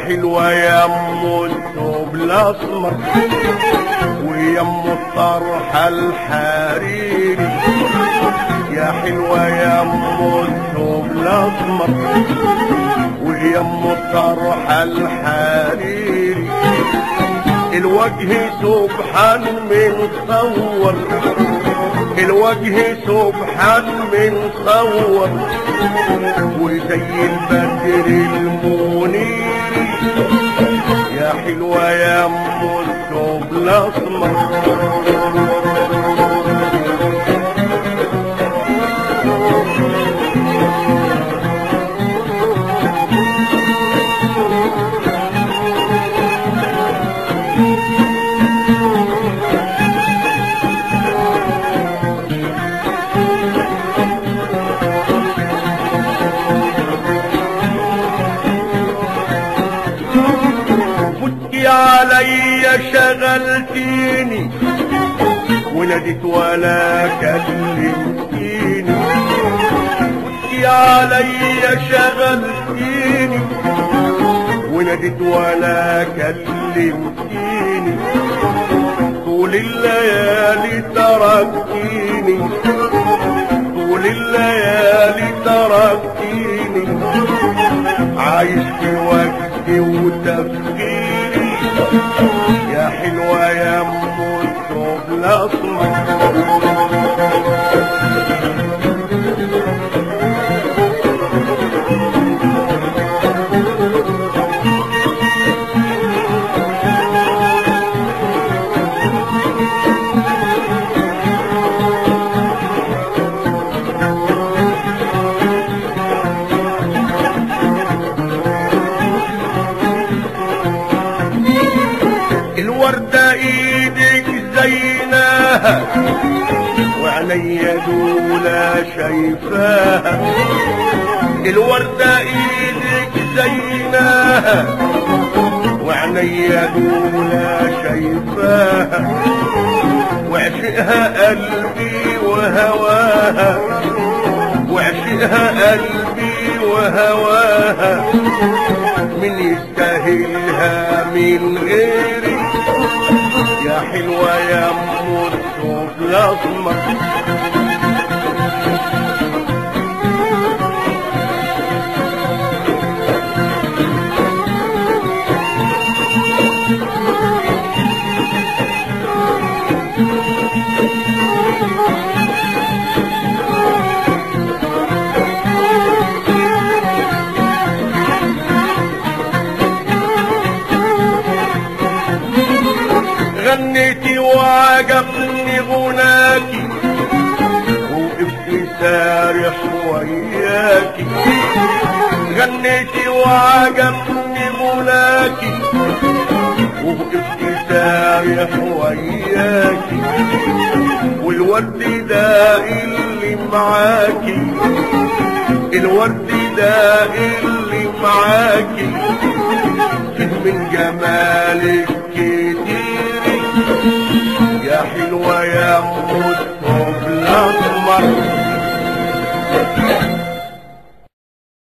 حلوة يا ام الثوب الاسمر ويا ام الطرحة الحريري يا حلوة يا ام الثوب الاسمر ويا ام الطرحة الحريري الوجه سبحان من صور الوجه سبحان من صور وزي البدر المنير يا حلوة يا ام الثوب الاسمر فتي علي شغلتيني وناديت ولا كلمتيني فتي علي شغلتيني وناديت ولا كلمتيني طول الليالي تركتيني طول الليالي تركتيني عايش في وقتي وتفكيري يا حلوة يا ام الثوب الاسمر الوردة ايدك زيناها وعليا دولا شايفاها الوردة ايدك زيناها وعليا دولا شايفاها وعشقها قلبي وهواها وعشقها قلبي وهواها من يستاهلها من غيري يا حلوة يا ام الثوب الاسمر غنيتي وعجبني غناكي وقفت سارح وياكي غنيتي وعجبني غناكي وقفت سارح وياكي والورد ده اللي معاكي الورد ده اللي معاكي فيه من جمالك كتير يا حلوة يا ام